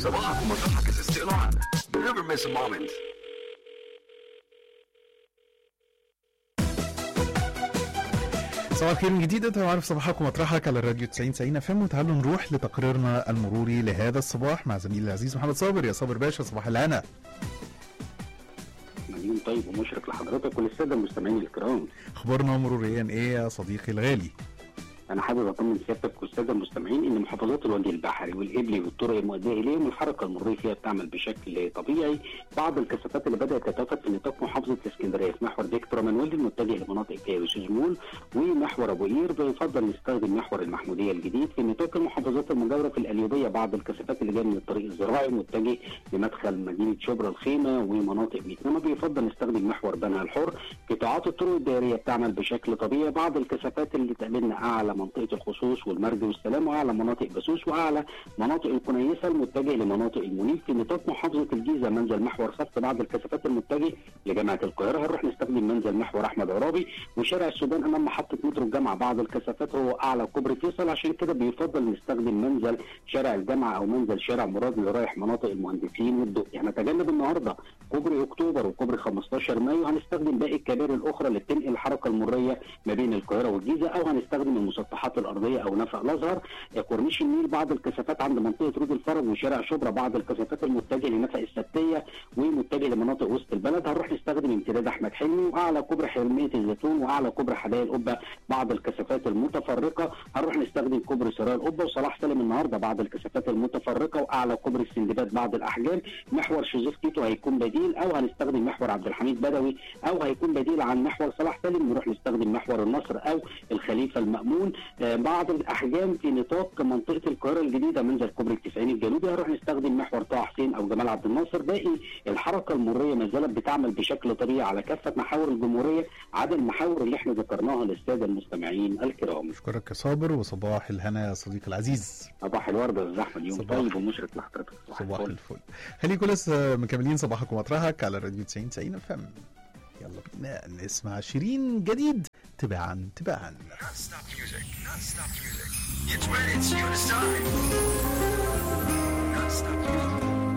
صباحك ومطرحك is still on. Never miss a moment. صباح الخير من جديد انت عارف صباحك ومطرحك على الراديو 90 90 اف ام وتعالوا نروح لتقريرنا المروري لهذا الصباح مع زميلي العزيز محمد صابر يا صابر باشا صباح الهنا مليون طيب ومشرق لحضرتك وللساده المستمعين الكرام اخبارنا مروريا ايه يا صديقي الغالي انا حابب اطمن سيادتك والساده المستمعين ان محافظات الوادي البحري والابلي والطرق المؤديه اليهم الحركه المروريه فيها بتعمل بشكل طبيعي بعض الكثافات اللي بدات تتوافد في نطاق محافظه اسكندريه في محور فيكتور مانويل المتجه لمناطق كايروس جمول ومحور ابو قير بيفضل نستخدم محور المحموديه الجديد في نطاق المحافظات المجاوره في القليوبيه بعض الكثافات اللي جايه من الطريق الزراعي متجه لمدخل مدينه شبرا الخيمه ومناطق بيتنما بيفضل نستخدم محور بنها الحر قطاعات الطرق الدائريه بتعمل بشكل طبيعي بعض الكثافات اللي تقابلنا اعلى منطقه الخصوص والمرج والسلام واعلى مناطق بسوس واعلى مناطق الكنيسه المتجه لمناطق المنيب في نطاق محافظه الجيزه منزل محور خط بعض الكثافات المتجه لجامعه القاهره هنروح نستخدم منزل محور احمد عرابي وشارع السودان امام محطه مترو الجامعه بعض الكثافات هو اعلى كوبري فيصل عشان كده بيفضل نستخدم منزل شارع الجامعه او منزل شارع مراد اللي رايح مناطق المهندسين والدقي هنتجنب النهارده كوبري اكتوبر وكوبري 15 مايو هنستخدم باقي الكباري الاخرى اللي بتنقل الحركه المريه ما بين القاهره والجيزه او هنستخدم المسطحات الارضيه او نفق الازهر كورنيش النيل بعض الكثافات عند منطقه رود الفرج وشارع شبرا بعض الكثافات المتجهه لنفق السبتيه ومتجه لمناطق وسط البلد هنروح نستخدم امتداد احمد حلمي واعلى كوبري حلميه الزيتون واعلى كوبري حدائق القبه بعض الكثافات المتفرقه هنروح نستخدم كوبري سرايا القبه وصلاح سالم النهارده بعض الكثافات المتفرقه واعلى كوبري السندباد بعض الاحجام محور شوزيف تيتو هيكون بديل او هنستخدم محور عبد الحميد بدوي او هيكون بديل عن محور صلاح سالم نروح نستخدم محور النصر او الخليفه المامون آه بعض الاحجام في نطاق منطقه القاهره الجديده منزل كوبري التسعين الجنوبي هنروح نستخدم محور طه حسين او جمال عبد الناصر باقي الحركه المريه ما زالت بتعمل بشكل طبيعي على كافه محاور الجمهوريه عدا المحاور اللي احنا ذكرناها للساده المستمعين الكرام اشكرك يا صابر وصباح الهنا يا صديقي العزيز صباح الورد يا استاذ احمد يوم صباح. طيب ومشرق لحضرتك صباح الفل خليكم لسه مكملين صباحك ومطرحك على راديو 90 90 اف ام يلا بينا نسمع شيرين جديد تباعا تباعا Non-stop music. Non-stop music. It's when it's you to start. Non-stop music.